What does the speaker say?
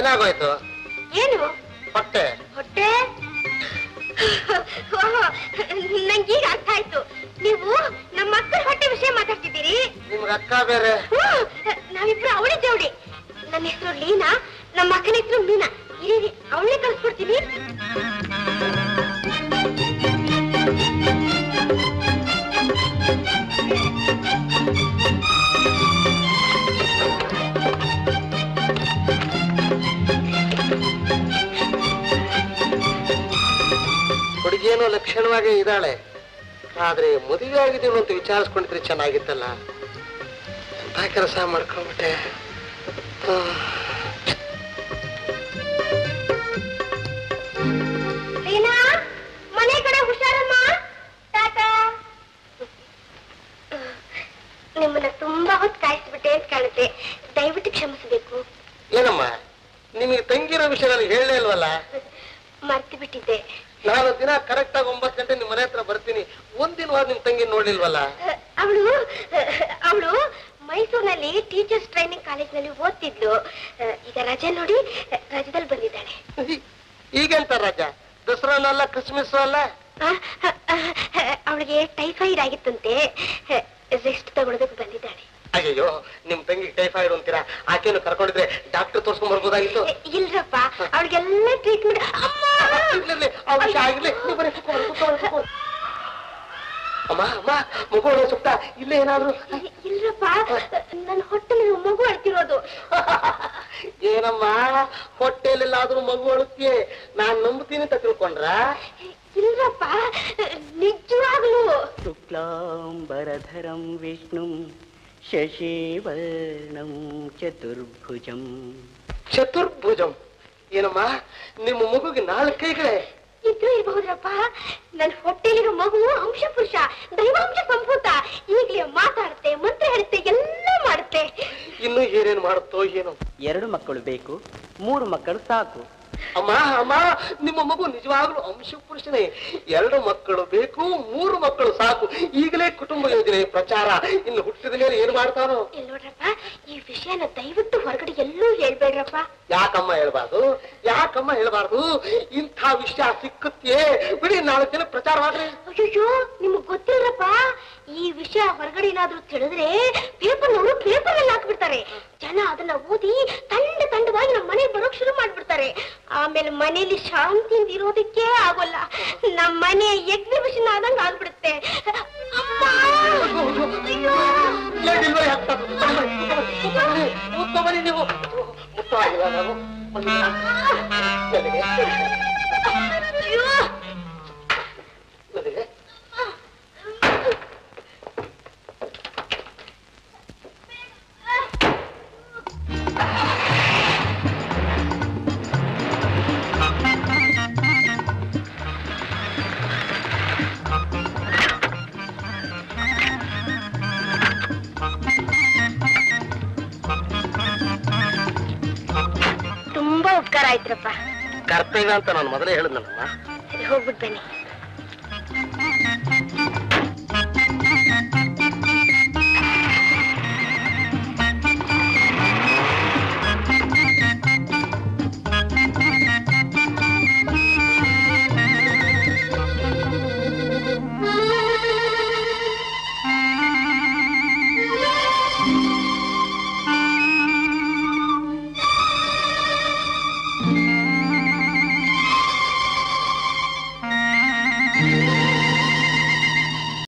ಏನಾಗೋಯ್ತು ಏನು ಹೊಟ್ಟೆ ಹೊಟ್ಟೆ ಓಹೋ, ನಂಗೀಗ ಅರ್ಥ ಆಯ್ತು ನೀವು ನಮ್ಮ ಅಕ್ಕನ ಹೊಟ್ಟೆ ವಿಷಯ ಮಾತಾಡ್ತಿದ್ದೀರಿ ನಿಮ್ಗೆ ಅಕ್ಕ ಬೇರೆ ಹ್ಮ್, ನಾವಿಬ್ರು ಅವಳಿ ಜವಳಿ ನನ್ನ ಹೆಸರು ಲೀನಾ ನಮ್ಮ ಅಕ್ಕನ ಹೆಸರು ಮೀನಾ ಇರಿ ಅವಳೇ ಕಳ್ಸ್ಕೊಡ್ತೀನಿ ಹುಡುಗಿಯೇನೋ ಲಕ್ಷಣವಾಗಿ ಇದ್ದಾಳೆ ಆದ್ರೆ ಮದುವೆ ಆಗಿದ್ದೀವಿ ಅಂತ ವಿಚಾರಿಸ್ಕೊಂಡಿದ್ರೆ ಚೆನ್ನಾಗಿತ್ತಲ್ಲ ಎಂತ ಕೆಲಸ ಮಾಡ್ಕೊಂಡ್ಬಿಟ್ಟೆ ಹ್ಮ್. ಲೀನಾ ಮನೆ ಕಡೆ ಹುಷಾರಮ್ಮ ಟಾಟಾ ನಿಮ್ಮನ್ನ ತುಂಬಾ ಹೊತ್ತು ಕಾಯಿಸ್ಬಿಟ್ಟೆ ಅಂತ ಕಾಣುತ್ತೆ ದಯವಿಟ್ಟು ಕ್ಷಮಿಸಬೇಕು ಏನಮ್ಮ ನಿಮಗೆ ತಂಗಿರೋ ವಿಷಯ ನನಗೆ ಹೇಳಲೇ ಇಲ್ವಲ್ಲ ಮರ್ತು ಬಿಟ್ಟಿದ್ದೆ ನಾನು ದಿನ ಕರೆಕ್ಟ್ ಆಗಿ ಒಂಬತ್ತು ಗಂಟೆ ನಿಮ್ಮ ಮನೆ ಹತ್ರ ಬರ್ತೀನಿ ಒಂದಿನವಾದ ನಿಮ್ ತಂಗಿ ನೋಡ್ಲಿಲ್ವಲ್ಲ ಅವಳು ಅವಳು ಮೈಸೂರಿನಲ್ಲಿ ಟೀಚರ್ಸ್ ಟ್ರೈನಿಂಗ್ ಕಾಲೇಜ್ನಲ್ಲಿ ಓದ್ತಿದ್ಲು ಅಹ್, ಈಗ ರಜೆ ನೋಡಿ ಅಹ್, ರಜದಲ್ಲಿ ಬಂದಿದ್ದಾಳೆ ಈಗೆಂತ ರಾಜ ದಸರಾನಲ್ಲ ಕ್ರಿಸ್ಮಸ್ ಅಲ್ಲ ಅವಳಿಗೆ ಟೈಫಾಯ್ಡ್ ಆಗಿತ್ತಂತೆ ರೆಸ್ಟ್ ತಗೊಳೋದಕ್ಕೆ ಬಂದಿದ್ದಾಳೆ ಅಯ್ಯೋ ನಿಮ್ ತಂಗಿ ಟೈಫಾಯ್ಡ್ ಅಂತೀರಾ ಆಕೆನು ಕರ್ಕೊಂಡಿದ್ರೆ ಡಾಕ್ಟರ್ ತೋರ್ಸ್ಕೊಂಡ್ ಬರ್ಬೋದಾಗಿತ್ತು ಎ, ಇಲ್ರಪ್ಪ ಅವಳಿಗೆಲ್ಲ ಟ್ರೀಟ್ಮೆಂಟ್ ಇರ್ಲಿರ್ಲಿ, ಆ ವಿಷಯ ಆಗಿರ್ಲಿ, ನೀವು ಬರೀ ಕೂತ್ಕೊಳ್ಳಿ, ಕೂತ್ಕೊಳ್ಳಿ, ಕೂತ್ಕೊಳ್ಳಿ. ಅಮ್ಮ ಅಮ್ಮ ಮಗು ಸುತ್ತ ಇಲ್ಲೇ ಏನಾದ್ರು ಇಲ್ರಪ್ಪ ನನ್ನ ಹೊಟ್ಟೆಲಿ ಮಗು ಅಳ್ತಿರೋದು ಏನಮ್ಮ ಹೊಟ್ಟೆಲೆಲ್ಲಾದ್ರೂ ಮಗು ಅಳುತ್ತೀಯೇ ನಾನ್ ನಂಬ್ತೀನಿ ಅಂತ ತಿಳ್ಕೊಂಡ್ರ ಇಲ್ರಪ್ಪ ನಿಜವಾಗ್ಲೂ शुक्लाम्बरधरं विष्णुं शशिवर्णं चतुर्भुजम् ಚತುರ್ಭುಜಂ ಏನಮ್ಮ ನಿಮ್ಮ ಮಗುಗೆ ನಾಲ್ಕು ಕೈಗಳೇ ಇದ್ರೂ ಇರಬಹುದ್ರಪ್ಪ ನನ್ನ ಹೊಟ್ಟೆಲಿರೋ ಮಗು ಅಂಶ ಪುರುಷ ದೈವಾಂಶ ಸಂಭೂತ ಈಗಲೇ ಮಾತಾಡುತ್ತೆ ಮಂತ್ರ ಹೇಳುತ್ತೆ ಎಲ್ಲ ಮಾಡುತ್ತೆ ಇನ್ನು ಏನೇನ್ ಮಾಡುತ್ತೋ ಏನೋ ಎರಡು ಮಕ್ಕಳು ಬೇಕು ಮೂರು ಮಕ್ಕಳು ಸಾಕು ಅಮ್ಮ ಅಮ್ಮ ನಿಮ್ಮ ಮಗು ನಿಜವಾಗ್ಲೂ ಅಂಶ ಪುರುಷನೇ ಎರಡು ಮಕ್ಕಳು ಬೇಕು ಮೂರು ಮಕ್ಕಳು ಸಾಕು ಈಗಲೇ ಕುಟುಂಬ ಯೋಜನೆ ಪ್ರಚಾರ ಇನ್ನು ಹುಟ್ಟಿದ ಮೇಲೆ ಏನ್ ಮಾಡ್ತಾನೋ ಇಲ್ಲಿ ನೋಡ್ರಪ್ಪ ಈ ವಿಷಯನ ದಯವಿಟ್ಟು ಹೊರಗಡೆ ಎಲ್ಲೂ ಹೇಳ್ಬೇಡ್ರಪ್ಪ ಯಾಕಮ್ಮ ಹೇಳ್ಬಾರ್ದು ಯಾಕಮ್ಮ ಹೇಳ್ಬಾರ್ದು ಇಂಥ ವಿಷಯ ಸಿಕ್ಕುತ್ತೆ ಬಿಡಿ ನಾಲ್ಕು ದಿನ ಪ್ರಚಾರ ಮಾಡ್ರಿ ಅಯ್ಯೋ ನಿಮಗ್ ಗೊತ್ತಿಲ್ರಪ್ಪ ಈ ವಿಷಯ ಹೊರಗಡೆ ಏನಾದ್ರೂ ತಿಳಿದ್ರೆ ಪೇಪರ್ ನೋಡು ಪೇಪರ್ ಅಲ್ಲಿ ಹಾಕ್ಬಿಡ್ತಾರೆ ಜನ ಅದನ್ನ ಓದಿ ತಂಡ ತಂಡವಾಗಿ ನಮ್ಮ ಮನೆಗೆ ಬರೋಕ್ ಶುರು ಮಾಡ್ಬಿಡ್ತಾರೆ ಆಮೇಲೆ ಮನೆಯಲ್ಲಿ ಶಾಂತಿಯಿಂದ ಇರೋದಕ್ಕೆ ಆಗೋಲ್ಲ ನಮ್ಮ ಮನೆ ಎಕ್ಸಿಬಿಷನ್ ಆದಂಗ ಆಗ್ಬಿಡುತ್ತೆ ಅಮ್ಮ! ಅಯ್ಯೋ! ಡೆಲಿವರಿ ಆಗ್ತದೆ ಮುತ್ತಬನ್ನಿ ನೀವು ಮುತ್ತವಾಗಿಲ್ಲ ನಾವು ನನಗೆ ಅಯ್ಯೋ! ನನಗೆ ತುಂಬಾ ಉಪಕಾರ ಆಯ್ತ್ರಪ್ಪ ಕರ್ತವ್ಯ ಅಂತ ನಾನು ಮೊದಲೇ ಹೇಳಿದ್ನಲ್ಲಮ್ಮ ಸರಿ ಹೋಗ್ಬಿಟ್ ಬನ್ನಿ